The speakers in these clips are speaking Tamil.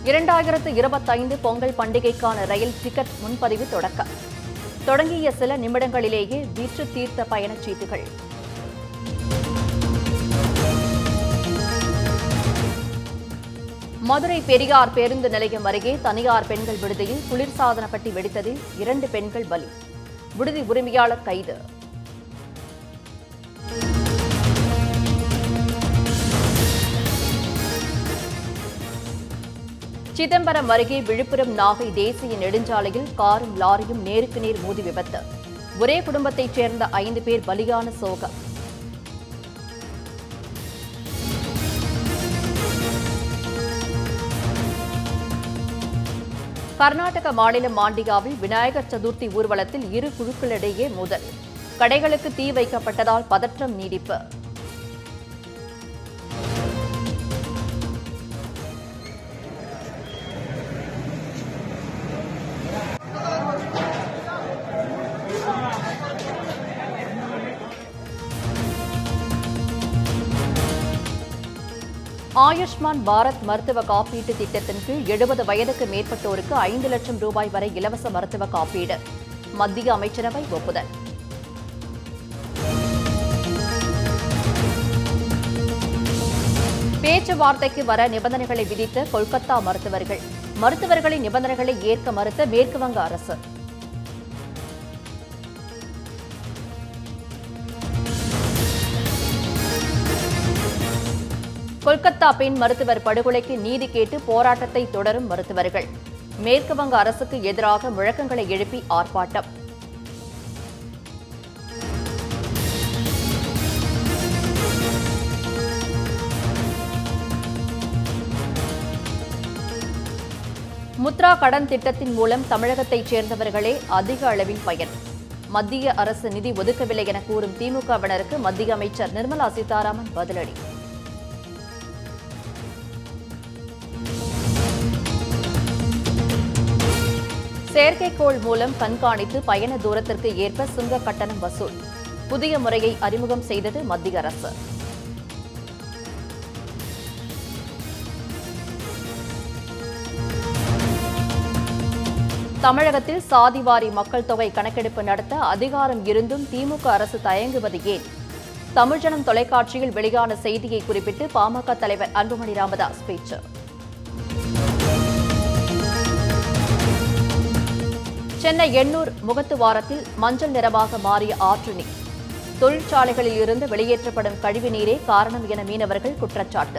இரண்டாயிரத்து இருபத்தைந்து பொங்கல் பண்டிகைக்கான ரயில் டிக்கெட் முன்பதிவு தொடக்கம் தொடங்கிய சில நிமிடங்களிலேயே விற்று தீர்த்த பயணச்சீட்டுகள் மதுரை பெரியார் பேருந்து நிலையம் அருகே தனியார் பெண்கள் விடுதியில் குளிர்சாதன பெட்டி வெடித்ததில் இரண்டு பெண்கள் பலி விடுதி உரிமையாளர் கைது சிதம்பரம் அருகே விழுப்புரம் நாகை தேசிய நெடுஞ்சாலையில் காரும் லாரியும் நேருக்கு நேர் மோதி விபத்து ஒரே குடும்பத்தைச் சேர்ந்த ஐந்து பேர் பலியான சோகம் கர்நாடக மாநிலம் மாண்டிகாவில் விநாயகர் சதுர்த்தி ஊர்வலத்தில் இரு குழுக்களிடையே மோதல் கடைகளுக்கு தீ வைக்கப்பட்டதால் பதற்றம் நீடிப்பு ஆயுஷ்மான் பாரத் மருத்துவ காப்பீட்டு திட்டத்தின் கீழ் எழுபது வயதுக்கு மேற்பட்டோருக்கு ஐந்து லட்சம் ரூபாய் வரை இலவச மருத்துவ காப்பீடு மத்திய அமைச்சரவை ஒப்புதல் பேச்சுவார்த்தைக்கு வர நிபந்தனைகளை விதித்த கொல்கத்தா மருத்துவர்கள் மருத்துவர்களின் நிபந்தனைகளை ஏற்க மறுத்த மேற்குவங்க அரசு கொல்கத்தா பெண் மருத்துவர் படுகொலைக்கு நீதி கேட்டு போராட்டத்தை தொடரும் மருத்துவர்கள் மேற்கு வங்க அரசுக்கு எதிராக முழக்கங்களை எழுப்பி ஆர்ப்பாட்டம் முத்ரா கடன் திட்டத்தின் மூலம் தமிழகத்தைச் சேர்ந்தவர்களே அதிக அளவில் பயன் மத்திய அரசு நிதி ஒதுக்கவில்லை என கூறும் திமுகவினருக்கு மத்திய அமைச்சர் நிர்மலா சீதாராமன் பதிலடி செயற்கைக்கோள் மூலம் கண்காணித்து பயண தூரத்திற்கு ஏற்ப சுங்க கட்டணம் வசூல் புதிய முறையை அறிமுகம் செய்தது மத்திய அரசு தமிழகத்தில் சாதிவாரி மக்கள் தொகை கணக்கெடுப்பு நடத்த அதிகாரம் இருந்தும் திமுக அரசு தயங்குவது ஏன் தமிழ்ஜனம் தொலைக்காட்சியில் வெளியான செய்தியை குறிப்பிட்டு பாமக தலைவர் அன்புமணி ராமதாஸ் பேச்சு சென்னை எண்ணூர் முகத்துவாரத்தில் மஞ்சள் நிறமாக மாறிய ஆற்று நீர் தொழிற்சாலைகளில் இருந்து வெளியேற்றப்படும் கழிவு நீரே காரணம் என மீனவர்கள் குற்றச்சாட்டு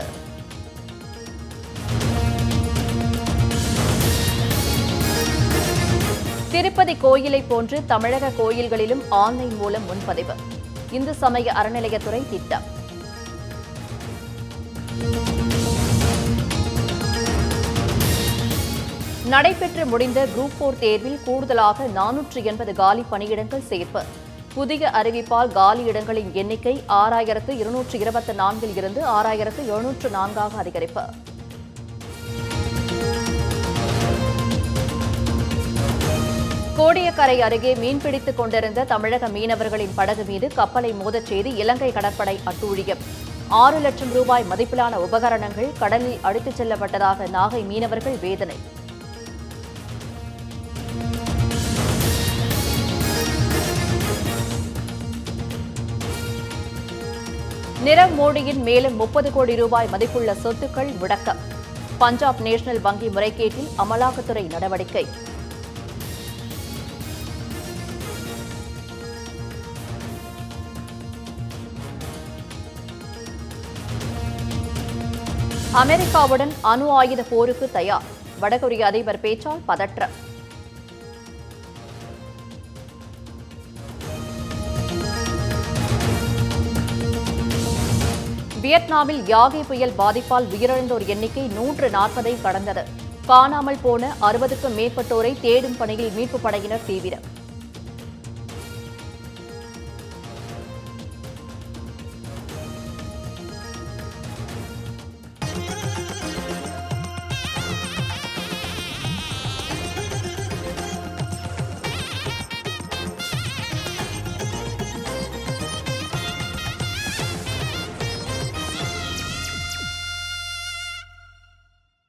திருப்பதி கோயிலை போன்று தமிழக கோயில்களிலும் ஆன்லைன் மூலம் முன்பதிவு இந்து சமய அறநிலையத்துறை திட்டம் நடைபெற்று முடிந்த குரூப் போர் தேர்வில் கூடுதலாக நானூற்று எண்பது காலி பணியிடங்கள் சேர்ப்பு புதிய அறிவிப்பால் காலி இடங்களின் எண்ணிக்கை ஆறாயிரத்து இருநூற்று இருபத்தி நான்கில் இருந்து ஆறாயிரத்து எழுநூற்று நான்காக அதிகரிப்பு கோடியக்கரை அருகே மீன்பிடித்துக் கொண்டிருந்த தமிழக மீனவர்களின் படகு மீது கப்பலை மோதச் செய்து இலங்கை கடற்படை அட்டூழியம் ஆறு லட்சம் ரூபாய் மதிப்பிலான உபகரணங்கள் கடலில் அடித்துச் செல்லப்பட்டதாக நாகை மீனவர்கள் வேதனை நிரவ் மோடியின் மேலும் முப்பது கோடி ரூபாய் மதிப்புள்ள சொத்துக்கள் முடக்கம் பஞ்சாப் நேஷனல் வங்கி முறைகேட்டில் அமலாக்கத்துறை நடவடிக்கை அமெரிக்காவுடன் அணு ஆயுத போருக்கு தயார் வடகொரிய அதிபர் பேச்சால் பதற்றம் வியட்நாமில் யாகை புயல் பாதிப்பால் உயிரிழந்தோர் எண்ணிக்கை நூற்று நாற்பதை கடந்தது காணாமல் போன அறுபதுக்கும் மேற்பட்டோரை தேடும் பணியில் மீட்புப் படையினர் தீவிரம்